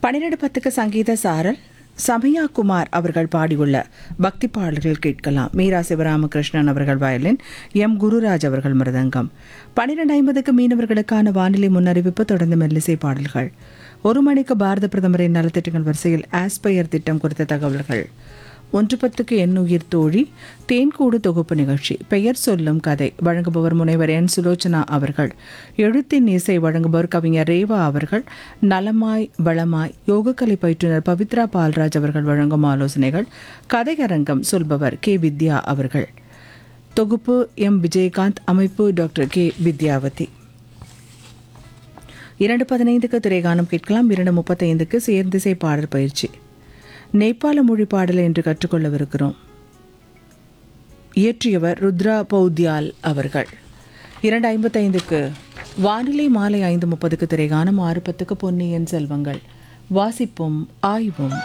பன்னிரண்டு பத்துக்கு சங்கீத சாரல் சமயா குமார் அவர்கள் பாடியுள்ள பக்தி பாடல்கள் கேட்கலாம் மீரா சிவராமகிருஷ்ணன் அவர்கள் வயலின் எம் குருராஜ் அவர்கள் மிருதங்கம் பன்னிரண்டு ஐம்பதுக்கு மீனவர்களுக்கான வானிலை முன்னறிவிப்பு தொடர்ந்து மெல்லிசை பாடல்கள் ஒரு மணிக்கு பாரத பிரதமரின் நலத்திட்டங்கள் வரிசையில் ஆஸ்பயர் திட்டம் குறித்த தகவல்கள் ஒன்று பத்துக்கு எண்ணுயிர் தோழி தேன்கூடு தொகுப்பு நிகழ்ச்சி பெயர் சொல்லும் கதை வழங்குபவர் முனைவர் என் சுலோச்சனா அவர்கள் எழுத்தின் இசை வழங்குபவர் கவிஞர் ரேவா அவர்கள் நலமாய் வளமாய் யோகக்கலை பயிற்றுனர் பவித்ரா பால்ராஜ் அவர்கள் வழங்கும் ஆலோசனைகள் கதையரங்கம் சொல்பவர் கே வித்யா அவர்கள் தொகுப்பு எம் விஜயகாந்த் அமைப்பு டாக்டர் கே வித்யாவதி இரண்டு பதினைந்துக்கு திரைகானம் கேட்கலாம் இரண்டு முப்பத்தைந்துக்கு சேர்ந்திசை பாடல் பயிற்சி நேபாள மொழி பாடலை என்று கற்றுக்கொள்ளவிருக்கிறோம் இயற்றியவர் ருத்ரா பௌத்யால் அவர்கள் இரண்டு ஐம்பத்தைந்துக்கு வானிலை மாலை ஐந்து முப்பதுக்கு திரைகானம் ஆறு பத்துக்கு பொன்னியின் செல்வங்கள் வாசிப்பும் ஆய்வும்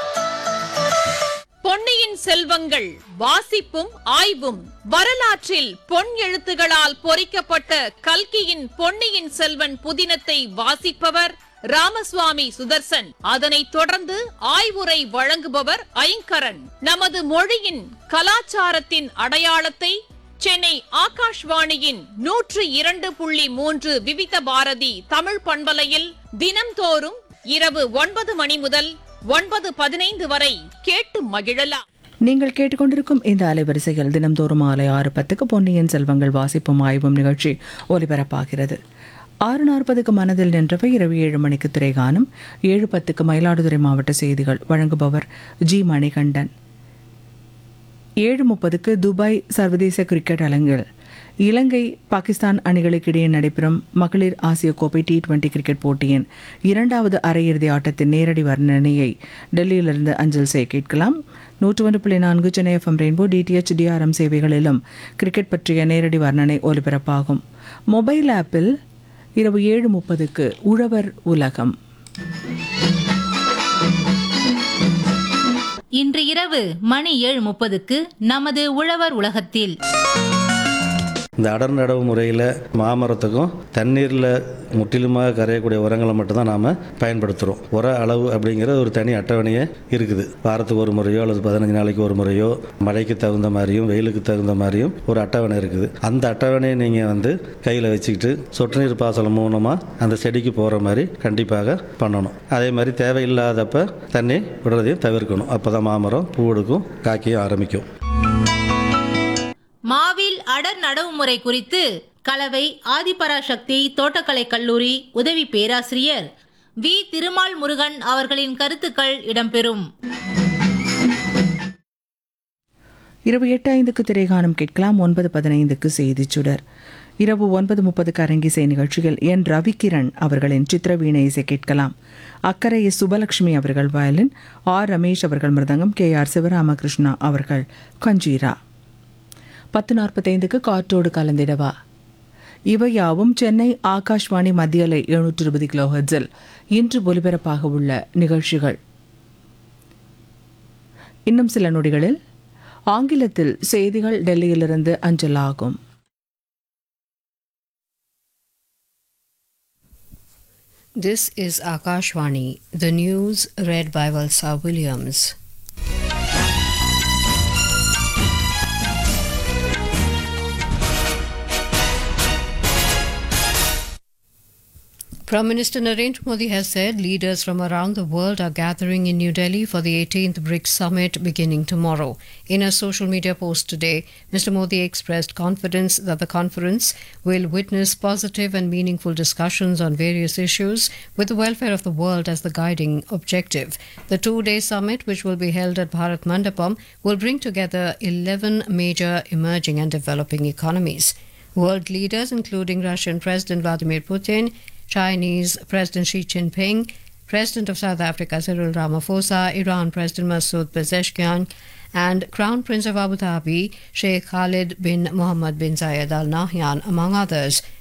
பொன்னியின் செல்வங்கள் வாசிப்பும் ஆய்வும் வரலாற்றில் பொன் எழுத்துகளால் பொறிக்கப்பட்ட கல்கியின் பொன்னியின் செல்வன் புதினத்தை வாசிப்பவர் ராமசுவாமி சுதர்சன் அதனைத் தொடர்ந்து ஆய்வுரை வழங்குபவர் ஐங்கரன் நமது மொழியின் கலாச்சாரத்தின் அடையாளத்தை சென்னை ஆகாஷ்வாணியின் நூற்று இரண்டு புள்ளி மூன்று விவித பாரதி தமிழ் பண்பலையில் தினம்தோறும் இரவு ஒன்பது மணி முதல் ஒன்பது பதினைந்து வரை கேட்டு மகிழலாம் நீங்கள் கேட்டுக்கொண்டிருக்கும் இந்த அலைவரிசையில் தினம்தோறும் மாலை ஆறு பத்துக்கு பொன்னியின் செல்வங்கள் வாசிப்பும் ஆய்வும் நிகழ்ச்சி ஒலிபரப்பாகிறது ஆறு நாற்பதுக்கு மனதில் நின்றவை இரவு ஏழு மணிக்கு திரைகாணும் ஏழு பத்துக்கு மயிலாடுதுறை மாவட்ட செய்திகள் வழங்குபவர் ஜி மணிகண்டன் ஏழு முப்பதுக்கு துபாய் சர்வதேச கிரிக்கெட் அரங்கில் இலங்கை பாகிஸ்தான் அணிகளுக்கிடையே நடைபெறும் மகளிர் ஆசிய கோப்பை டி டுவெண்டி கிரிக்கெட் போட்டியின் இரண்டாவது அரையிறுதி ஆட்டத்தின் நேரடி வர்ணனையை டெல்லியிலிருந்து அஞ்சல் செய்ய கேட்கலாம் நூற்று ஒன்று புள்ளி நான்கு Chennai FM rainbow DTH DRM சேவைகளிலும் கிரிக்கெட் பற்றிய நேரடி வர்ணனை ஒலிபரப்பாகும் மொபைல் ஆப்பில் இரவு ஏழு முப்பதுக்கு உழவர் உலகம் இன்று இரவு மணி ஏழு முப்பதுக்கு நமது உழவர் உலகத்தில் இந்த அடர் நடவு முறையில் மாமரத்துக்கும் தண்ணீரில் முற்றிலுமாக கரையக்கூடிய உரங்களை மட்டும்தான் நாம் பயன்படுத்துகிறோம் உர அளவு அப்படிங்கிற ஒரு தனி அட்டவணையே இருக்குது வாரத்துக்கு ஒரு முறையோ அல்லது பதினஞ்சு நாளைக்கு ஒரு முறையோ மழைக்கு தகுந்த மாதிரியும் வெயிலுக்கு தகுந்த மாதிரியும் ஒரு அட்டவணை இருக்குது அந்த அட்டவணையை நீங்கள் வந்து கையில் வச்சுக்கிட்டு சொட்டு நீர் பாசனம் மூலமாக அந்த செடிக்கு போகிற மாதிரி கண்டிப்பாக பண்ணணும் அதே மாதிரி தேவையில்லாதப்ப தண்ணி விடுறதையும் தவிர்க்கணும் அப்போ தான் மாமரம் பூ எடுக்கும் காய்க்கையும் ஆரம்பிக்கும் மாவில் அடர் நடவு முறை குறித்து கலவை ஆதிபராசக்தி தோட்டக்கலை கல்லூரி உதவி பேராசிரியர் வி திருமால் முருகன் அவர்களின் கருத்துக்கள் இடம்பெறும் இரவு எட்டு ஐந்துக்கு திரைகானம் கேட்கலாம் ஒன்பது பதினைந்துக்கு செய்திச் சுடர் இரவு ஒன்பது முப்பதுக்கு அரங்கிசை நிகழ்ச்சியில் என் ரவிகிரண் அவர்களின் சித்திரவீணை இசை கேட்கலாம் அக்கறை எஸ் சுபலட்சுமி அவர்கள் வயலின் ஆர் ரமேஷ் அவர்கள் மிருதங்கம் கே ஆர் சிவராமகிருஷ்ணா அவர்கள் கஞ்சீரா பத்து நாற்பத்தைந்துக்கு காற்றோடு கலந்திடவா இவையாவும் சென்னை ஆகாஷ்வாணி மத்தியலை எழுநூற்று இருபது கிலோ ஹெர்ட்ஸில் இன்று ஒலிபரப்பாக உள்ள நிகழ்ச்சிகள் இன்னும் சில நொடிகளில் ஆங்கிலத்தில் செய்திகள் டெல்லியிலிருந்து அஞ்சலாகும் This is Akashvani, the news read by Valsa Williams. Prime Minister Narendra Modi has said leaders from around the world are gathering in New Delhi for the 18th BRICS summit beginning tomorrow. In a social media post today, Mr. Modi expressed confidence that the conference will witness positive and meaningful discussions on various issues with the welfare of the world as the guiding objective. The two day summit, which will be held at Bharat Mandapam, will bring together 11 major emerging and developing economies. World leaders, including Russian President Vladimir Putin, Chinese President Xi Jinping, President of South Africa Cyril Ramaphosa, Iran President Masoud Pezeshkian, and Crown Prince of Abu Dhabi Sheikh Khalid bin Mohammed bin Zayed Al Nahyan, among others,